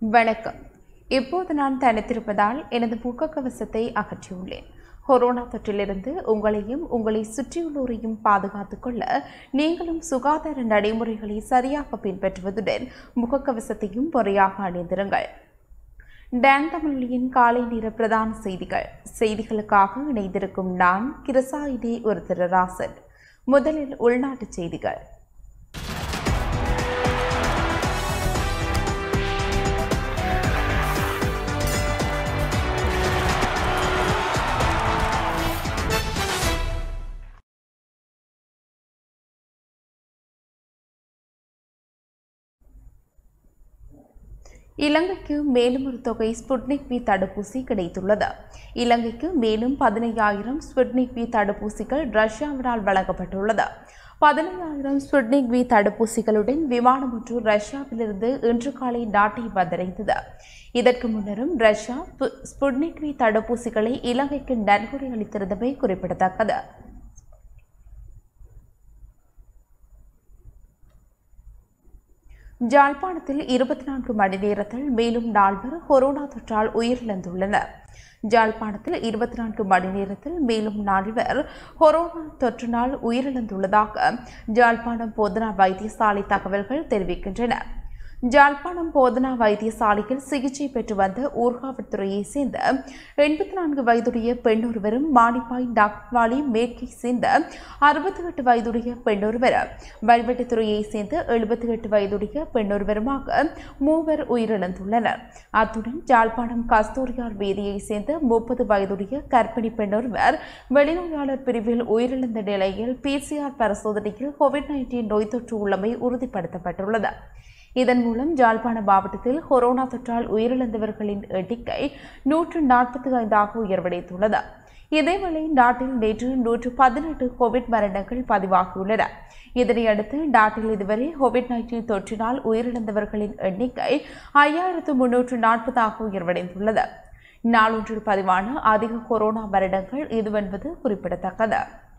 வணக்கம் இப்போது நான் தனித்திருப்பதால் எனது முகக்கவசத்தை அகற்றியுள்ளேன் கொரோனா தொற்றிலிருந்து உங்களையும் உங்களை சுற்றியுள்ளோரையும் பாதுகாத்துக் கொள்ள நீங்களும் சுகாதார நடைமுறைகளை சரியாக பின்பற்றுவதுடன் முகக்கவசத்தையும் முறையாக அணிந்திருங்கள் டான் தமிழியின் காலை நேர பிரதான செய்திகள் செய்திகளுக்காக இணைந்திருக்கும் நான் கிருசாயினி ஒரு திருராசன் முதலில் உள்நாட்டுச் செய்திகள் இலங்கைக்கு மேலும் ஒரு தொகை ஸ்புட்னிக் வி தடுப்பூசி கிடைத்துள்ளது இலங்கைக்கு மேலும் பதினையாயிரம் ஸ்புட்னிக் வி தடுப்பூசிகள் ரஷ்யாவினால் வழங்கப்பட்டுள்ளது பதினையாயிரம் ஸ்புட்னிக் வி தடுப்பூசிகளுடன் விமானம் ஒன்று ரஷ்யாவிலிருந்து இன்று காலை நாட்டை வந்தடைந்தது இதற்கு முன்னரும் ரஷ்யா ஸ்பு- ஸ்புட்னிக் வி தடுப்பூசிகளை இலங்கைக்கு நன்கொடை அளித்திருந்தமை குறிப்பிடத்தக்கது ஜாழ்ப்பாணத்தில் இருபத்தி நான்கு மணி நேரத்தில் மேலும் நால்வர் கொரோனா தொற்றால் உயிரிழந்துள்ளனர் ஜாழ்ப்பாணத்தில் இருபத்தி நான்கு மணி நேரத்தில் மேலும் நால்வர் கொரோனா தொற்றினால் உயிரிழந்துள்ளதாக ஜாழ்ப்பாணம் போதனா வைத்தியசாலை தகவல்கள் தெரிவிக்கின்றன ஜாழ்ப்பாணம் போதனா வைத்தியசாலையில் சிகிச்சை பெற்று வந்த ஊர்காவல்துறையைச் சேர்ந்த எண்பத்தி நான்கு வயதுடைய பெண்ணொருவரும் மானிப்பாய் டாக்வாலி மேற்கை சேர்ந்த அறுபத்தி எட்டு வயதுடைய பெண்ணொருவர் வல்வெட்டித்துறையைச் சேர்ந்த எழுபத்தி எட்டு வயதுடைய பெண்ணொருவருமாக மூவர் உயிரிழந்துள்ளனர் அத்துடன் ஜாழ்ப்பாணம் கஸ்தூரியார் வீதியைச் சேர்ந்த முப்பது வயதுடைய கர்ப்பிணி பெண்ணொருவர் வெளிநோயாளர் பிரிவில் உயிரிழந்த நிலையில் பிசிஆர் பரிசோதனையில் கோவிட் நைன்டீன் நோய் தொற்று உள்ளமை உறுதிப்படுத்தப்பட்டுள்ளது இதன் மூலம் ஜாழ்ப்பாண மாவட்டத்தில் கொரோனா தொற்றால் உயிரிழந்தவர்களின் எண்ணிக்கை நூற்று நாற்பத்தி ஐந்தாக உயர்வடைந்துள்ளது இதேவேளை நாட்டில் நேற்று நூற்று பதினெட்டு கோவிட் மரணங்கள் பதிவாகியுள்ளன இதனையடுத்து நாட்டில் இதுவரை கோவிட் நைன்டீன் தொற்றினால் உயிரிழந்தவர்களின் எண்ணிக்கை ஐயாயிரத்து முன்னூற்று நாற்பதாக உயர்வடைந்துள்ளது நாளொன்றில் பதிவான அதிக கொரோனா மரணங்கள் இதுவென்பது குறிப்பிடத்தக்கது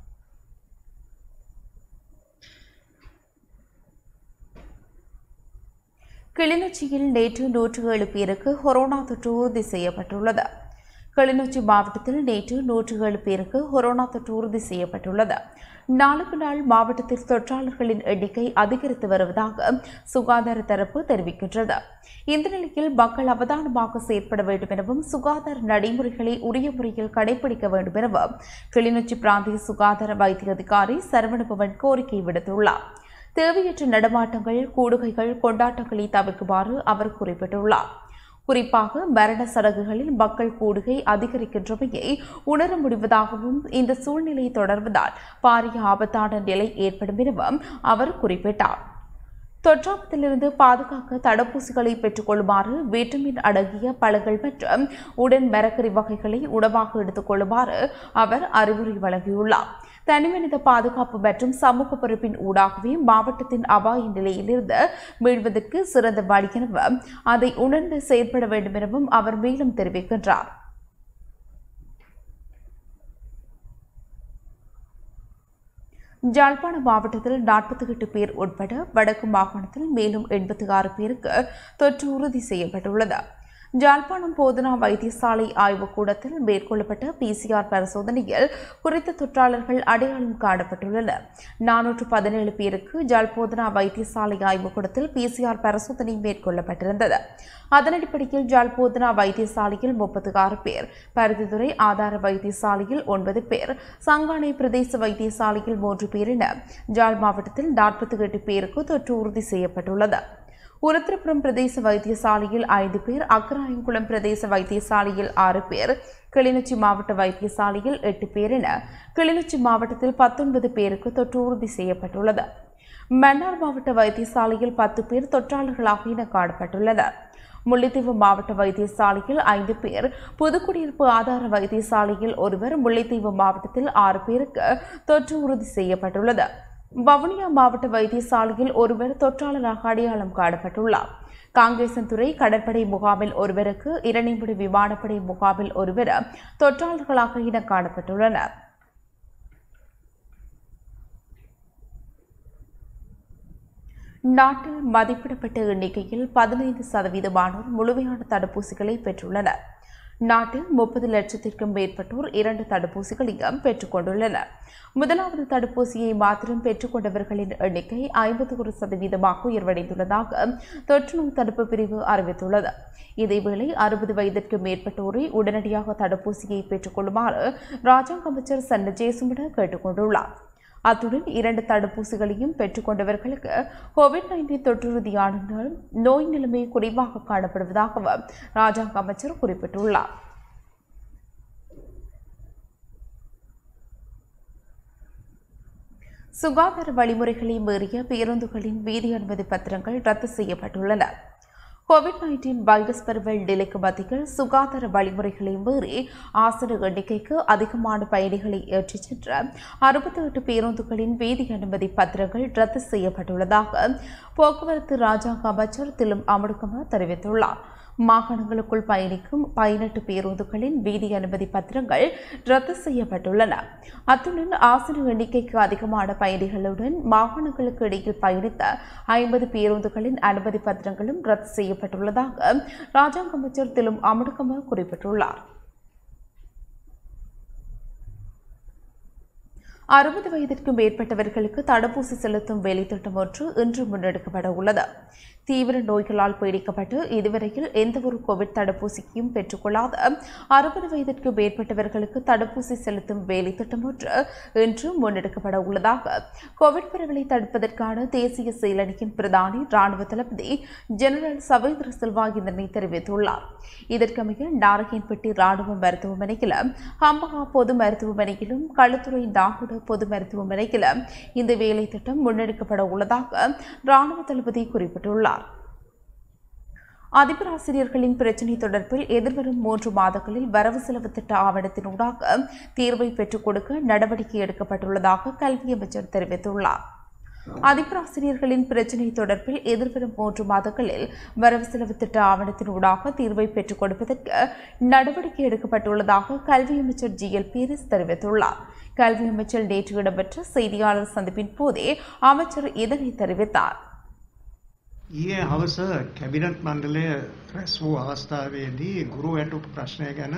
கிளிநொச்சியில் நேற்று நூற்று ஏழு பேருக்கு கொரோனா தொற்று உறுதி செய்யப்பட்டுள்ளது கிளிநொச்சி மாவட்டத்தில் நேற்று நூற்று ஏழு பேருக்கு கொரோனா தொற்று உறுதி செய்யப்பட்டுள்ளது நாளுக்கு நாள் மாவட்டத்தில் தொற்றாளர்களின் எண்ணிக்கை அதிகரித்து வருவதாக சுகாதார தரப்பு தெரிவிக்கின்றது இந்த நிலையில் மக்கள் அவதானமாக செயற்பட வேண்டும் எனவும் சுகாதார நடைமுறைகளை உரிய முறையில் கடைபிடிக்க வேண்டும் எனவும் கிளிநொச்சி பிராந்திய சுகாதார வைத்திய அதிகாரி சரவணபவன் கோரிக்கை விடுத்துள்ளார் தேவையற்ற நடமாட்டங்கள் கூடுகைகள் கொண்டாட்டங்களை தவிர்க்குமாறு அவர் குறிப்பிட்டுள்ளார் குறிப்பாக மரண சடங்குகளில் மக்கள் கூடுகை அதிகரிக்கின்றமையை உணர முடிவதாகவும் இந்த சூழ்நிலை தொடர்வதால் பாரிய ஆபத்தான நிலை ஏற்படும் எனவும் அவர் குறிப்பிட்டார் தொற்றாபத்திலிருந்து பாதுகாக்க தடுப்பூசிகளை பெற்றுக்கொள்ளுமாறு விட்டமின் அடங்கிய பழங்கள் மற்றும் உடன் மரக்கறி வகைகளை உணவாக எடுத்துக் கொள்ளுமாறு அவர் அறிவுரை வழங்கியுள்ளார் தனிமனித பாதுகாப்பு மற்றும் சமூக பொறுப்பின் ஊடாகவே மாவட்டத்தின் அபாய நிலையிலிருந்து மீள்வதற்கு சிறந்த வழி எனவும் அதை உணர்ந்து செயற்பட வேண்டும் எனவும் அவர் மேலும் தெரிவிக்கின்றார் ஜாழ்ப்பாண மாவட்டத்தில் நாற்பத்தி எட்டு பேர் உட்பட வடக்கு மாகாணத்தில் மேலும் எண்பத்தி ஆறு பேருக்கு தொற்று உறுதி செய்யப்பட்டுள்ளது ஜாழ்ப்பாணம் போதனா வைத்தியசாலை ஆய்வுக்கூடத்தில் மேற்கொள்ளப்பட்ட பிசிஆர் பரிசோதனையில் குறித்த தொற்றாளர்கள் அடையாளம் காணப்பட்டுள்ளனர் நானூற்று பதினேழு பேருக்கு ஜாழ் போதனா வைத்தியசாலை ஆய்வுக்கூடத்தில் பிசிஆர் பரிசோதனை மேற்கொள்ளப்பட்டிருந்தது அதன் அடிப்படையில் ஜாழ் போதனா வைத்தியசாலையில் முப்பத்தி ஆறு பேர் பருத்தித்துறை ஆதார வைத்தியசாலையில் ஒன்பது பேர் சங்கானை பிரதேச வைத்தியசாலையில் மூன்று பேர் என ஜாழ் மாவட்டத்தில் நாற்பத்தி எட்டு பேருக்கு தொற்று உறுதி செய்யப்பட்டுள்ளது உருத்திரபுரம் பிரதேச வைத்தியசாலையில் ஐந்து பேர் அக்கராயங்குளம் பிரதேச வைத்தியசாலையில் ஆறு பேர் கிளிநொச்சி மாவட்ட வைத்தியசாலையில் எட்டு பேர் என கிளிநொச்சி மாவட்டத்தில் பத்தொன்பது பேருக்கு தொற்று உறுதி செய்யப்பட்டுள்ளது மன்னார் மாவட்ட வைத்தியசாலையில் பத்து பேர் தொற்றாளர்களாக இன காணப்பட்டுள்ளனர் முல்லைத்தீவு மாவட்ட வைத்தியசாலையில் ஐந்து பேர் புதுக்குடியிருப்பு ஆதார வைத்தியசாலையில் ஒருவர் முல்லைத்தீவு மாவட்டத்தில் ஆறு பேருக்கு தொற்று உறுதி செய்யப்பட்டுள்ளது வவுனியா மாவட்ட வைத்தியசாலையில் ஒருவர் தொற்றாளராக அடையாளம் காணப்பட்டுள்ளார் காங்கேசன்துறை கடற்படை முகாமில் ஒருவருக்கு இரணைமுடி விமானப்படை முகாமில் ஒருவர் தொற்றாளர்களாக இன காணப்பட்டுள்ளனர் நாட்டில் மதிப்பிடப்பட்ட எண்ணிக்கையில் பதினைந்து சதவீதமானோர் முழுமையான தடுப்பூசிகளை பெற்றுள்ளனர் நாட்டில் முப்பது லட்சத்திற்கும் மேற்பட்டோர் இரண்டு தடுப்பூசிகளையும் பெற்றுக் கொண்டுள்ளனர் முதலாவது தடுப்பூசியை மாத்திரம் பெற்றுக்கொண்டவர்களின் எண்ணிக்கை ஐம்பத்தி ஒரு சதவீதமாக உயர்வடைந்துள்ளதாக தொற்று நோய் தடுப்பு பிரிவு அறிவித்துள்ளது இதேவேளை அறுபது வயதிற்கு மேற்பட்டோரை உடனடியாக தடுப்பூசியை பெற்றுக் கொள்ளுமாறு ராஜாங்க அமைச்சர் சன்ன ஜேசுமிட கேட்டுக் கொண்டுள்ளார் அத்துடன் இரண்டு தடுப்பூசிகளையும் பெற்றுக்கொண்டவர்களுக்கு கோவிட் நைன்டீன் தொற்றுறுதியானால் நோய் நிலைமை குறைவாக காணப்படுவதாகவும் ராஜாங்க அமைச்சர் குறிப்பிட்டுள்ளார் சுகாதார வழிமுறைகளை மீறிய பேருந்துகளின் வீதி அனுமதி பத்திரங்கள் ரத்து செய்யப்பட்டுள்ளன கோவிட் நைன்டீன் வைரஸ் பரவல் நிலைக்கு மத்தியில் சுகாதார வழிமுறைகளை மீறி ஆசன எண்ணிக்கைக்கு அதிகமான பயணிகளை ஏற்றிச் சென்ற அறுபத்தி எட்டு பேருந்துகளின் வீதி அனுமதி பத்திரங்கள் ரத்து செய்யப்பட்டுள்ளதாக போக்குவரத்து ராஜாங்க அமைச்சர் திலும் அமுடுகம தெரிவித்துள்ளார் மாகாணங்களுக்குள் பயணிக்கும் பதினெட்டு பேருந்துகளின் வீதி அனுமதி பத்திரங்கள் ரத்து செய்யப்பட்டுள்ளன அத்துடன் ஆசன எண்ணிக்கைக்கு அதிகமான பயணிகளுடன் மாகாணங்களுக்கு இடையில் பயணித்த ஐம்பது பேருந்துகளின் அனுமதி பத்திரங்களும் ரத்து செய்யப்பட்டுள்ளதாக ராஜாங்க அமைச்சர் திலும் அமுடுகம குறிப்பிட்டுள்ளார் அறுபது வயதிற்கு மேற்பட்டவர்களுக்கு தடுப்பூசி செலுத்தும் வேலைத்திட்டம் ஒன்று இன்று முன்னெடுக்கப்பட உள்ளது தீவிர நோய்களால் பீடிக்கப்பட்டு இதுவரையில் எந்தவொரு கோவிட் தடுப்பூசியையும் பெற்றுக்கொள்ளாத அறுபது வயதிற்கு மேற்பட்டவர்களுக்கு தடுப்பூசி செலுத்தும் வேலைத்திட்டம் ஒன்று இன்று முன்னெடுக்கப்பட உள்ளதாக கோவிட் பரவலை தடுப்பதற்கான தேசிய செயலணியின் பிரதானி ராணுவ தளபதி ஜெனரல் சவேந்திர சில்வா இதனை தெரிவித்துள்ளார் இதற்கமைய நாரகன்பட்டி ராணுவ மருத்துவமனையிலும் ஹம்பகா பொது மருத்துவமனையிலும் களுத்துறை நாகுட பொது மருத்துவமனையிலும் இந்த வேலை திட்டம் முன்னெடுக்கப்பட உள்ளதாக ராணுவ தளபதி குறிப்பிட்டுள்ளார் அதிபர் ஆசிரியர்களின் பிரச்சினை தொடர்பில் எதிர்வரும் மூன்று மாதங்களில் வரவு செலவு திட்ட ஆவணத்தினூடாக தீர்வை பெற்றுக் கொடுக்க நடவடிக்கை எடுக்கப்பட்டுள்ளதாக கல்வி அமைச்சர் தெரிவித்துள்ளார் அதிபர் ஆசிரியர்களின் பிரச்சினை தொடர்பில் எதிர்வரும் மூன்று மாதங்களில் வரவு செலவு திட்ட ஆவணத்தினூடாக தீர்வை பெற்றுக் கொடுப்பதற்கு நடவடிக்கை எடுக்கப்பட்டுள்ளதாக கல்வி அமைச்சர் ஜி எல் பீரிஸ் தெரிவித்துள்ளார் கல்வி அமைச்சர் நேற்று இடம்பெற்ற செய்தியாளர் சந்திப்பின் போதே அமைச்சர் இதனை தெரிவித்தார் ඊයේ හවස කැබිනට් මණ්ඩලය රැස් වූ අවස්ථාවේදී ගුරු වැටුපු ප්‍රශ්නය ගැන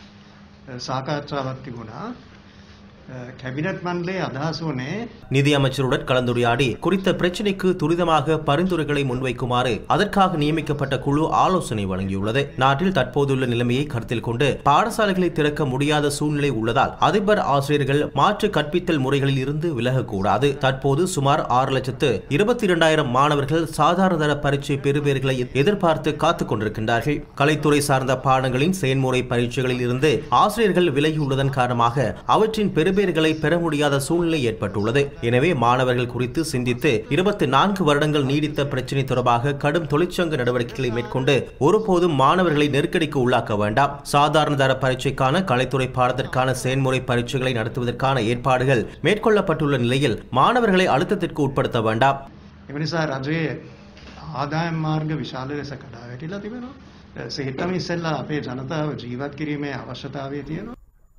සාකච්ඡාවක් තිබුණා. කැබිනට් මණ්ඩලේ අදහස් වනේ நிதியமைச்சருடன் கலந்துரையாடி குறித்த பிரச்சினைக்கு துரிதமாக பரிந்துரைகளை முன்வைக்குமாறு அதற்காக நியமிக்கப்பட்ட குழு ஆலோசனை வழங்கியுள்ளது நாட்டில் தற்போதுள்ள நிலைமையை கருத்தில் கொண்டு பாடசாலைகளை திறக்க முடியாத சூழ்நிலை உள்ளதால் அதிபர் ஆசிரியர்கள் மாற்று கற்பித்தல் முறைகளில் இருந்து விலகக்கூடாது தற்போது சுமார் ஆறு லட்சத்து இருபத்தி இரண்டாயிரம் மாணவர்கள் சாதாரண தர பரீட்சை பெறுபேறுகளை எதிர்பார்த்து காத்துக் கொண்டிருக்கின்றார்கள் கலைத்துறை சார்ந்த பாடங்களின் செயன்முறை பரீட்சைகளில் இருந்து ஆசிரியர்கள் விலகியுள்ளதன் காரணமாக அவற்றின் பெறுபேறுகளை பெற முடியாத சூழ்நிலை ஏற்பட்டுள்ளது எனவே மாணவர்கள் குறித்து சிந்தித்து இருபத்தி நான்கு வருடங்கள் நீடித்த பிரச்சினை தொடர்பாக கடும் தொழிற்சங்க நடவடிக்கைகளை மேற்கொண்டு ஒருபோதும் மாணவர்களை நெருக்கடிக்கு உள்ளாக்க வேண்டாம் சாதாரண தர பரீட்சைக்கான கலைத்துறை பாடத்திற்கான செயன்முறை பரீட்சைகளை நடத்துவதற்கான ஏற்பாடுகள் மேற்கொள்ளப்பட்டுள்ள நிலையில் மாணவர்களை அழுத்தத்திற்கு உட்படுத்த வேண்டாம் එම නිසා රජයේ ආදායම් මාර්ග විශාල ලෙස කඩා වැටිලා තිබෙනවා. සිහිතම ඉස්සෙල්ලා අපේ ජනතාව ජීවත් කිරීමේ අවශ්‍යතාවය තියෙනවා.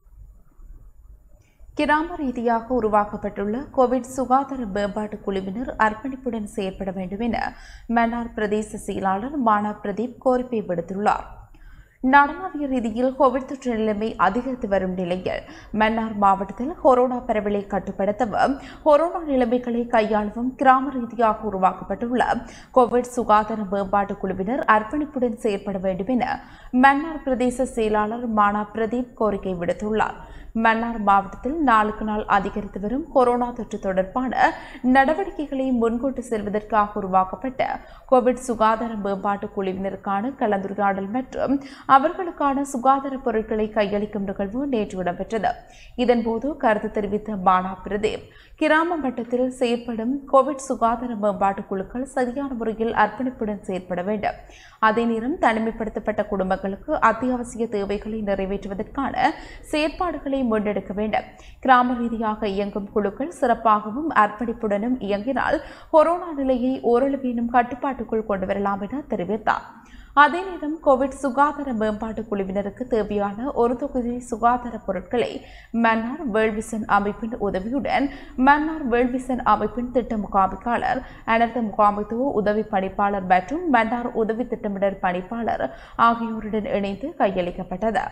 கிராம ரீதியாக உருவாக்கப்பட்டுள்ள கோவிட் சுகாதார மேம்பாட்டு குழுவினர் அர்ப்பணிப்புடன் செயற்பட வேண்டும் என மன்னார் பிரதேச செயலாளர் மானா பிரதீப் கோரிக்கை விடுத்துள்ளார் நாடளாவிய ரீதியில் கோவிட் தொற்று நிலைமை அதிகரித்து வரும் நிலையில் மன்னார் மாவட்டத்தில் கொரோனா பரவலை கட்டுப்படுத்தவும் கொரோனா நிலைமைகளை கையாளவும் கிராம ரீதியாக உருவாக்கப்பட்டுள்ள கோவிட் சுகாதார மேம்பாட்டு குழுவினர் அர்ப்பணிப்புடன் செயற்பட வேண்டும் என மன்னார் பிரதேச செயலாளர் மானா பிரதீப் கோரிக்கை விடுத்துள்ளார் மன்னார் மாவட்டத்தில் நாளுக்கு நாள் அதிகரித்து வரும் கொரோனா தொற்று தொடர்பான நடவடிக்கைகளை முன்கொண்டு செல்வதற்காக உருவாக்கப்பட்ட கோவிட் சுகாதார மேம்பாட்டு குழுவினருக்கான கலந்துரையாடல் மற்றும் அவர்களுக்கான சுகாதார பொருட்களை கையளிக்கும் நிகழ்வு நேற்று இடம்பெற்றது இதன்போது கருத்து தெரிவித்த மானா பிரதீப் கிராம மட்டத்தில் செயற்படும் கோவிட் சுகாதார மேம்பாட்டு குழுக்கள் சரியான முறையில் அர்ப்பணிப்புடன் செயற்பட வேண்டும் அதே நேரம் தனிமைப்படுத்தப்பட்ட குடும்பங்களுக்கு அத்தியாவசிய தேவைகளை நிறைவேற்றுவதற்கான செயற்பாடுகளை முன்னெடுக்க வேண்டும் கிராம ரீதியாக இயங்கும் குழுக்கள் சிறப்பாகவும் அர்ப்பணிப்புடனும் இயங்கினால் கொரோனா நிலையை ஓரளவேனும் கட்டுப்பாட்டுக்குள் கொண்டு வரலாம் என தெரிவித்தார் அதே நேரம் கோவிட் சுகாதார மேம்பாட்டு குழுவினருக்கு தேவையான ஒரு தொகுதி சுகாதார பொருட்களை மன்னார் வேள்விசன் அமைப்பின் உதவியுடன் மன்னார் வேள்விசன் அமைப்பின் திட்ட முகாமிக்காளர் அனர்த்த முகாமைத்துவ உதவி பணிப்பாளர் மற்றும் மன்னார் உதவி திட்டமிடல் பணிப்பாளர் ஆகியோருடன் இணைந்து கையளிக்கப்பட்டது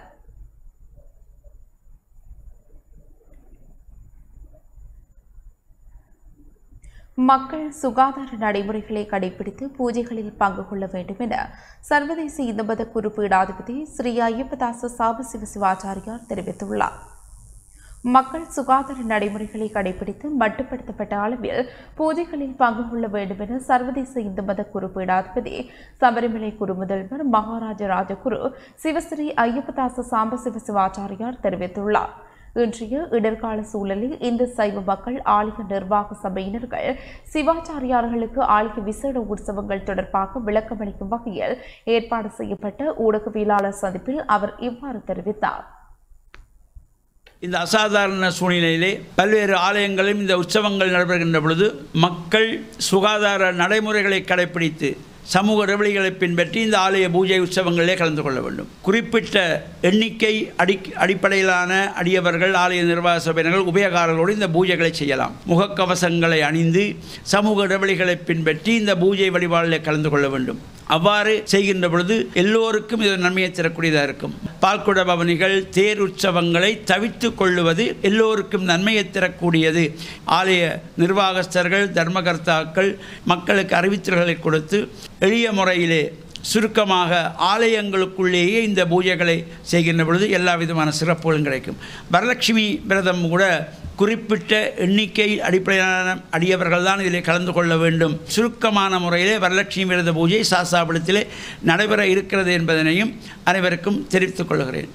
மக்கள் சுகாதார நடைமுறைகளை கடைபிடித்து பூஜைகளில் பங்கு கொள்ள வேண்டும் என சர்வதேச இந்து மத குறிப்பீடாதிபதி ஸ்ரீ ஐயப்பதாச சாபசிவ சிவாச்சாரியார் தெரிவித்துள்ளார் மக்கள் சுகாதார நடைமுறைகளை கடைபிடித்து மட்டுப்படுத்தப்பட்ட அளவில் பூஜைகளில் பங்கு கொள்ள வேண்டும் என சர்வதேச இந்து மத குறிப்பீடாதிபதி சபரிமலை குருமுதல்வர் மகாராஜ ராஜகுரு சிவஸ்ரீ ஐயப்பதாச சாம்பசிவ சிவாச்சாரியார் தெரிவித்துள்ளார் இன்றைய இடர்கால சூழலில் இந்த சைவ மக்கள் ஆலய நிர்வாக சபையினர்கள் சிவாச்சாரியார்களுக்கு ஆலய விசேட உற்சவங்கள் தொடர்பாக விளக்கமளிக்கும் வகையில் ஏற்பாடு செய்யப்பட்ட ஊடகவியலாளர் சந்திப்பில் அவர் இவ்வாறு தெரிவித்தார் இந்த அசாதாரண சூழ்நிலையிலே பல்வேறு ஆலயங்களிலும் இந்த உற்சவங்கள் நடைபெறுகின்ற பொழுது மக்கள் சுகாதார நடைமுறைகளை கடைபிடித்து சமூக இடைவெளிகளை பின்பற்றி இந்த ஆலய பூஜை உற்சவங்களிலே கலந்து கொள்ள வேண்டும் குறிப்பிட்ட எண்ணிக்கை அடி அடிப்படையிலான அடியவர்கள் ஆலய நிர்வாக சபையினர்கள் உபயகாரர்களோடு இந்த பூஜைகளை செய்யலாம் முகக்கவசங்களை அணிந்து சமூக இடைவெளிகளை பின்பற்றி இந்த பூஜை வழிபாடில் கலந்து கொள்ள வேண்டும் அவ்வாறு செய்கின்ற பொழுது எல்லோருக்கும் இது நன்மையை தரக்கூடியதாக இருக்கும் பால்குட பவனிகள் தேர் உற்சவங்களை தவித்து கொள்ளுவது எல்லோருக்கும் நன்மையை தரக்கூடியது ஆலய நிர்வாகஸ்தர்கள் தர்மகர்த்தாக்கள் மக்களுக்கு அறிவித்தல்களை கொடுத்து எளிய முறையிலே சுருக்கமாக ஆலயங்களுக்குள்ளேயே இந்த பூஜைகளை செய்கின்ற பொழுது எல்லா விதமான சிறப்புகளும் கிடைக்கும் வரலட்சுமி விரதம் கூட குறிப்பிட்ட எண்ணிக்கை அடிப்படையிலான அடியவர்கள் தான் இதில் கலந்து கொள்ள வேண்டும் சுருக்கமான முறையிலே வரலட்சுமி விரத பூஜை சாசாபலத்திலே நடைபெற இருக்கிறது என்பதனையும் அனைவருக்கும் தெரிவித்துக் கொள்கிறேன்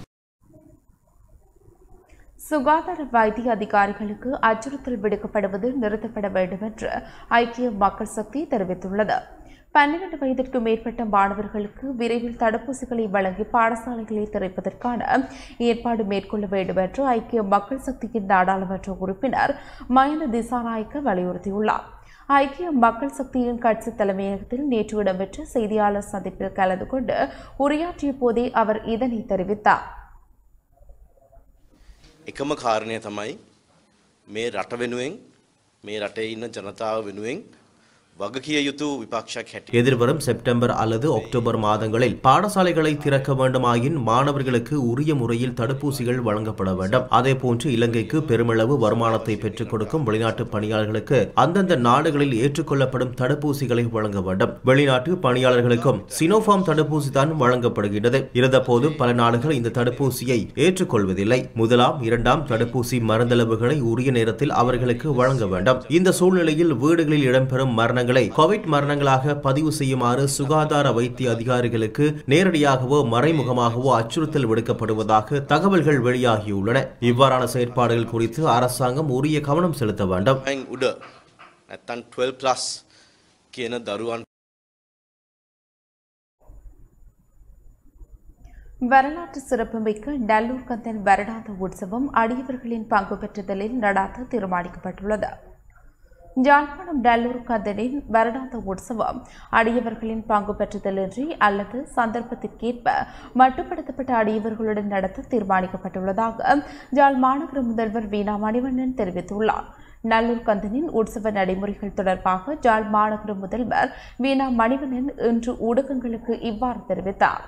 சுகாதார வைத்திய அதிகாரிகளுக்கு அச்சுறுத்தல் விடுக்கப்படுவது நிறுத்தப்பட வேண்டும் என்று ஐக்கிய மக்கள் சக்தி தெரிவித்துள்ளது பன்னிரண்டு வயதிற்கு மேற்பட்ட மாணவர்களுக்கு விரைவில் தடுப்பூசிகளை வழங்கி பாடசாலைகளை திறப்பதற்கான ஏற்பாடு மேற்கொள்ள வேண்டும் என்று ஐக்கிய மக்கள் சக்தியின் நாடாளுமன்ற உறுப்பினர் மயந்த திசாநாயக்க வலியுறுத்தியுள்ளார் ஐக்கிய மக்கள் சக்தியின் கட்சி தலைமையகத்தில் நேற்று இடம்பெற்ற செய்தியாளர் சந்திப்பில் கலந்து கொண்டு உரையாற்றிய போதே அவர் இதனை தெரிவித்தார் එකම කාරණය තමයි මේ රට වෙනුවෙන් මේ රටේ ඉන්න ජනතාව වෙනුවෙන් වගකිය යුතු විපක්ෂයක් හැටියට எதிர்வரும் செப்டம்பர் அல்லது அக்டோபர் மாதங்களில் பாடசாலைகளை திறக்க வேண்டுமாயின் மாணவர்களுக்கு உரிய முறையில் தடுப்பூசிகள் வழங்கப்பட வேண்டும் அதேபோன்று இலங்கைக்கு பெருமளவு வருமானத்தை பெற்றுக் கொடுக்கும் வெளிநாட்டு பணியாளர்களுக்கு அந்தந்த நாடுகளில் ஏற்றுக்கொள்ளப்படும் தடுப்பூசிகளை வழங்க வேண்டும் வெளிநாட்டு பணியாளர்களுக்கும் சினோஃபார்ம் தடுப்பூசி தான் வழங்கப்படுகின்றது இருந்தபோது பல நாடுகள் இந்த தடுப்பூசியை ஏற்றுக்கொள்வதில்லை முதலாம் இரண்டாம் தடுப்பூசி மருந்தளவுகளை உரிய நேரத்தில் அவர்களுக்கு வழங்க வேண்டும் இந்த சூழ்நிலையில் வீடுகளில் இடம்பெறும் மரணங்களை கோவிட் மரணங்களாக பதிவு செய்யுமாறு சுகாதார வைத்திய அதிகாரிகளுக்கு நேரடியாகவோ மறைமுகமாகவோ அச்சுறுத்தல் விடுக்கப்படுவதாக தகவல்கள் வெளியாகியுள்ளன இவ்வாறான செயற்பாடுகள் குறித்து அரசாங்கம் உரிய கவனம் செலுத்த வேண்டும் යින් උඩ නැත්තන් 12 ප්ලස් කියන දරුවන් வரலாற்று சிறப்புமிக்க நல்லூர் கந்தன் வருடாந்த உற்சவம் அடியவர்களின் பங்கு பெற்றுதலில் நடாத்த தீர்மானிக்கப்பட்டுள்ளது யாழ்ப்பாணம் நல்லூர் கந்தனின் வருடாந்த உற்சவம் அடியவர்களின் பங்கு பெற்றுதலின்றி அல்லது சந்தர்ப்பத்திற்கேற்ப மட்டுப்படுத்தப்பட்ட அடியவர்களுடன் நடத்த தீர்மானிக்கப்பட்டுள்ளதாக யாழ் மாநகர முதல்வர் வீணா மணிவண்ணன் தெரிவித்துள்ளார் நல்லூர் கந்தனின் உற்சவ நடைமுறைகள் தொடர்பாக யாழ் மாநகர முதல்வர் வீணா மணிவண்ணன் இன்று ஊடகங்களுக்கு இவ்வாறு தெரிவித்தார்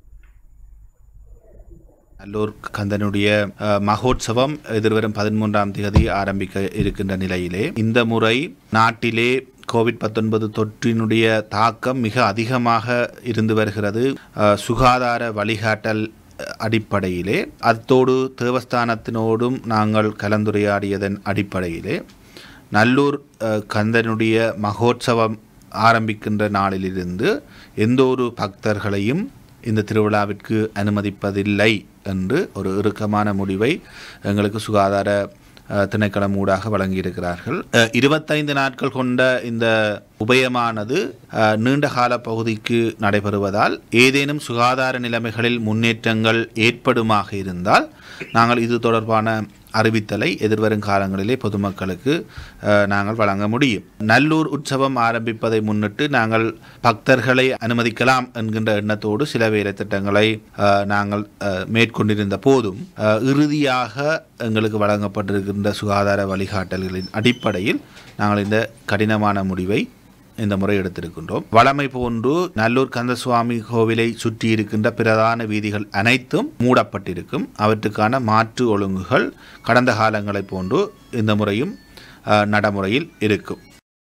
நல்லூர் கந்தனுடைய அஹ், மகோத்சவம் எதிர்வரும் பதிமூன்றாம் தேதி ஆரம்பிக்க இருக்கின்ற நிலையிலே இந்த முறை நாட்டிலே கோவிட் பத்தொன்பது தொற்றினுடைய தாக்கம் மிக அதிகமாக இருந்து வருகிறது அஹ், சுகாதார வழிகாட்டல் அஹ், அடிப்படையிலே அத்தோடு தேவஸ்தானத்தினோடும் நாங்கள் கலந்துரையாடியதன் அடிப்படையிலே நல்லூர் அஹ், கந்தனுடைய மகோத்சவம் ஆரம்பிக்கின்ற நாளிலிருந்து எந்த ஒரு பக்தர்களையும் இந்த திருவிழாவிற்கு அனுமதிப்பதில்லை என்று ஒரு இறுக்கமான முடிவை எங்களுக்கு சுகாதார அஹ், திணைக்களம் ஊடாக வழங்கியிருக்கிறார்கள் அஹ், இருபத்தைந்து நாட்கள் கொண்ட இந்த உபயமானது அஹ், நீண்ட கால பகுதிக்கு நடைபெறுவதால் ஏதேனும் சுகாதார நிலைமைகளில் முன்னேற்றங்கள் ஏற்படுமாக இருந்தால் நாங்கள் இது தொடர்பான அறிவித்தலை எதிர்வரும் காலங்களிலே பொதுமக்களுக்கு அஹ், நாங்கள் வழங்க முடியும் நல்லூர் உற்சவம் ஆரம்பிப்பதை முன்னிட்டு நாங்கள் பக்தர்களை அனுமதிக்கலாம் என்கின்ற எண்ணத்தோடு சில வேலை திட்டங்களை அஹ், நாங்கள் அஹ், மேற்கொண்டிருந்த போதும் அஹ், இறுதியாக எங்களுக்கு வழங்கப்பட்டிருக்கின்ற சுகாதார வழிகாட்டல்களின் அடிப்படையில் நாங்கள் இந்த கடினமான முடிவை இந்த முறை எடுத்திருக்கின்றோம் வளமை போன்று நல்லூர் கந்தசுவாமி கோவிலை சுற்றி இருக்கின்ற பிரதான வீதிகள் அனைத்தும் மூடப்பட்டிருக்கும் அவற்றுக்கான மாற்று ஒழுங்குகள் கடந்த காலங்களைப் போன்று இந்த முறையும் அஹ், நடைமுறையில் இருக்கும்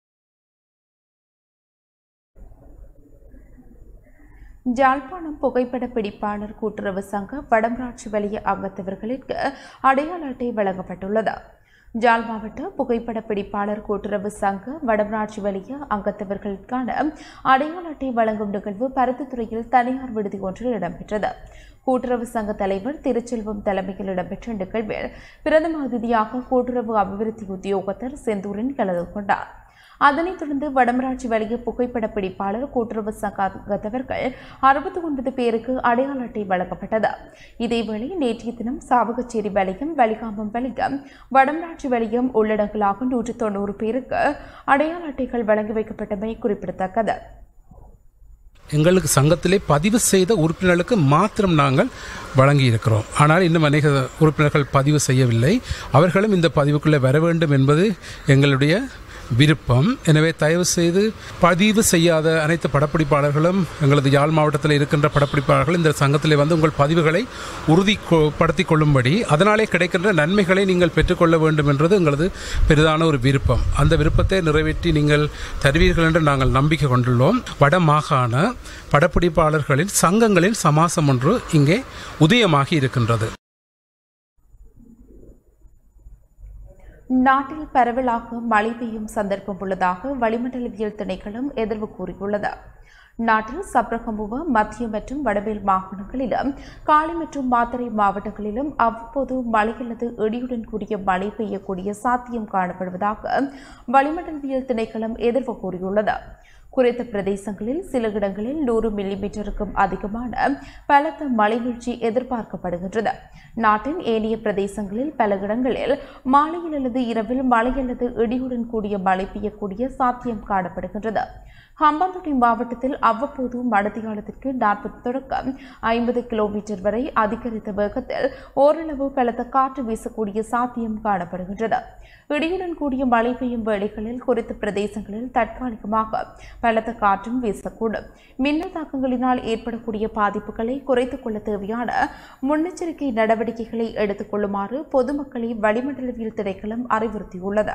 ஜாழ்ப்பாணம் புகைப்பட பிடிப்பாளர் கூட்டுறவு சங்க வடமராட்சி வலிய அங்கத்தவர்களுக்கு அடையாள அட்டை வழங்கப்பட்டுள்ளது ஜாழ் மாவட்ட புகைப்பட பிடிப்பாளர் கூட்டுறவு சங்க வடமராட்சி வலிய அங்கத்தவர்களுக்கான அடையாள அட்டை வழங்கும் நிகழ்வு பருத்தித்துறையில் தனியார் விடுதி ஒன்றில் இடம்பெற்றது கூட்டுறவு சங்க தலைவர் திருச்செல்வம் தலைமையில் இடம்பெற்ற நிகழ்வில் பிரதம அதிதியாக கூட்டுறவு அபிவிருத்தி உத்தியோகத்தர் செந்தூரன் கலந்து கொண்டார் அதனைத் தொடர்ந்து வடமராட்சி வலிய புகைப்பட பிடிப்பாளர் கூட்டுறவு சங்கத்தவர்கள் அறுபத்தி ஒன்பது பேருக்கு அடையாள அட்டை வழங்கப்பட்டது இதேவேளை நேற்றைய தினம் சாவகச்சேரி வலியம் வலிகாமம் வலியம் வடமராட்சி வலியம் உள்ளடங்கலாக நூற்று தொண்ணூறு பேருக்கு அடையாள அட்டைகள் வழங்கி வைக்கப்பட்டமை குறிப்பிடத்தக்கது எங்களுக்கு சங்கத்திலே பதிவு செய்த உறுப்பினர்களுக்கு மாத்திரம் நாங்கள் வழங்கி இருக்கிறோம் ஆனால் இன்னும் அநேக உறுப்பினர்கள் பதிவு செய்யவில்லை அவர்களும் இந்த பதிவுக்குள்ளே வர வேண்டும் என்பது எங்களுடைய விருப்பம் எனவே தயவு செய்து பதிவு செய்யாத அனைத்து படப்பிடிப்பாளர்களும் எங்களது யாழ் மாவட்டத்தில் இருக்கின்ற படப்பிடிப்பாளர்கள் இந்த சங்கத்திலே வந்து உங்கள் பதிவுகளை உறுதிப்படுத்திக் கொள்ளும்படி அதனாலே கிடைக்கின்ற நன்மைகளை நீங்கள் பெற்றுக்கொள்ள வேண்டும் என்றது எங்களது பெரிதான ஒரு விருப்பம் அந்த விருப்பத்தை நிறைவேற்றி நீங்கள் தருவீர்கள் என்று நாங்கள் நம்பிக்கை கொண்டுள்ளோம் வட மாகாண படப்பிடிப்பாளர்களின் சங்கங்களின் சமாசம் ஒன்று இங்கே உதயமாகி இருக்கின்றது நாட்டில் பரவலாக மழை பெய்யும் சந்தர்ப்பம் உள்ளதாக வளிமண்டலவியல் திணைக்களம் எதிர்வு கூறியுள்ளது நாட்டில் சப்ரகமுவ மத்திய மற்றும் வடமேல் மாகாணங்களிலும் காலி மற்றும் மாத்தறை மாவட்டங்களிலும் அவ்வப்போது மழை அல்லது இடியுடன் கூடிய மழை பெய்யக்கூடிய சாத்தியம் காணப்படுவதாக வளிமண்டலவியல் திணைக்களம் எதிர்வு கூறியுள்ளது குறித்த பிரதேசங்களில் சில இடங்களில் நூறு மில்லிமீட்டருக்கும் அதிகமான பலத்த மழை வீழ்ச்சி எதிர்பார்க்கப்படுகின்றது நாட்டின் ஏனைய பிரதேசங்களில் பல இடங்களில் மாலையில் அல்லது இரவில் மழை அல்லது இடியுடன் கூடிய மழை பெய்யக்கூடிய சாத்தியம் காணப்படுகின்றது ஹம்பாந்தோட்டை மாவட்டத்தில் அவ்வப்போது மடத்தியாலத்திற்கு நாற்பது தொடக்கம் ஐம்பது கிலோமீட்டர் வரை அதிகரித்த வேகத்தில் ஓரளவு பலத்த காற்று வீசக்கூடிய சாத்தியம் காணப்படுகின்றது இடியுடன் கூடிய மழை பெய்யும் வேளைகளில் குறித்த பிரதேசங்களில் தற்காலிகமாக பலத்த காற்றும் வீசக்கூடும் மின்னல் தாக்கங்களினால் ஏற்படக்கூடிய பாதிப்புகளை குறைத்துக் கொள்ள தேவையான முன்னெச்சரிக்கை நடவடிக்கைகளை எடுத்துக் கொள்ளுமாறு பொதுமக்களை வளிமண்டலவியல் திணைக்களம் அறிவுறுத்தியுள்ளது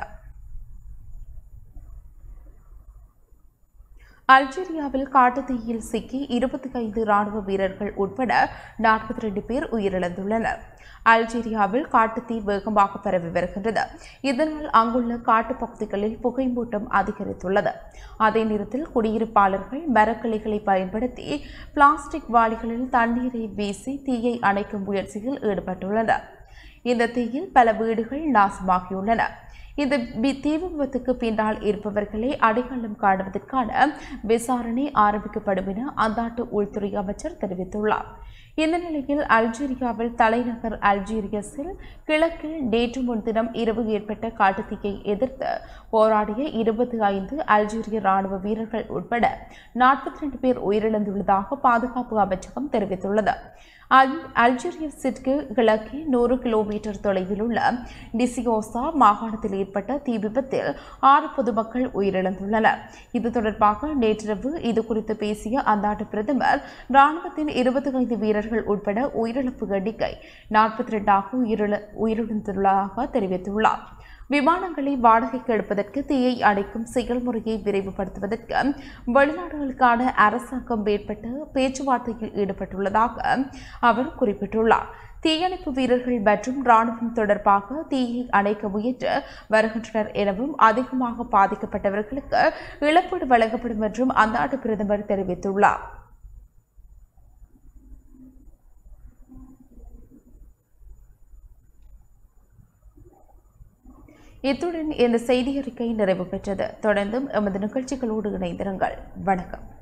அல்ஜீரியாவில் காட்டுத்தீயில் சிக்கி இருபத்தி ஐந்து ராணுவ வீரர்கள் உட்பட நாற்பத்தி ரெண்டு பேர் உயிரிழந்துள்ளனர் அல்ஜீரியாவில் காட்டுத்தீ வேகமாக பரவி வருகின்றது இதனால் அங்குள்ள காட்டுப் பகுதிகளில் புகைமூட்டம் அதிகரித்துள்ளது அதே நேரத்தில் குடியிருப்பாளர்கள் மரக்கிளைகளை பயன்படுத்தி பிளாஸ்டிக் வாளிகளில் தண்ணீரை வீசி தீயை அணைக்கும் முயற்சியில் ஈடுபட்டுள்ளனர் இந்த தீயில் பல வீடுகள் நாசமாகியுள்ளன இந்த வி- தீ விபத்துக்கு பின்னால் இருப்பவர்களை அடையாளம் காணுவதற்கான விசாரணை ஆரம்பிக்கப்படும் என அந்நாட்டு உள்துறை அமைச்சர் தெரிவித்துள்ளார் இந்த நிலையில் அல்ஜீரியாவில் தலைநகர் அல்ஜீரியஸில் கிழக்கில் நேற்று முன்தினம் இரவு ஏற்பட்ட காட்டுத்தீயை எதிர்த்து போராடிய இருபத்தி ஐந்து அல்ஜீரிய ராணுவ வீரர்கள் உட்பட நாற்பத்தி ரெண்டு பேர் உயிரிழந்துள்ளதாக பாதுகாப்பு அமைச்சகம் தெரிவித்துள்ளது அல்- அல்ஜீரியஸிற்கு கிழக்கே நூறு கிலோமீட்டர் தொலைவில் உள்ள டிசியோசா மாகாணத்தில் ஏற்பட்ட தீ விபத்தில் ஆறு பொதுமக்கள் உயிரிழந்துள்ளனர் இது தொடர்பாக நேற்றிரவு இது குறித்து பேசிய அந்நாட்டு பிரதமர் ராணுவத்தின் இருபத்தி ஐந்து வீரர்கள் உட்பட உயிரிழப்பு எண்ணிக்கை நாற்பத்தி ரெண்டாக உயிரிழ உயிரிழந்துள்ளதாக தெரிவித்துள்ளார் விமானங்களை வாடகைக்கு எடுப்பதற்கு தீயை அணைக்கும் செயல்முறையை விரைவுபடுத்துவதற்கு வெளிநாடுகளுக்கான அரசாங்கம் மேற்பட்ட பேச்சுவார்த்தையில் ஈடுபட்டுள்ளதாக அவர் குறிப்பிட்டுள்ளார் தீயணைப்பு வீரர்கள் மற்றும் ராணுவம் தொடர்பாக தீயை அணைக்க முயன்று வருகின்றனர் எனவும் அதிகமாக பாதிக்கப்பட்டவர்களுக்கு இழப்பீடு வழங்கப்படும் என்றும் அந்நாட்டு பிரதமர் தெரிவித்துள்ளார் இத்துடன் இந்த செய்தி அறிக்கை நிறைவு பெற்றது தொடர்ந்தும் எமது நிகழ்ச்சிகளோடு இணைந்திருங்கள் வணக்கம்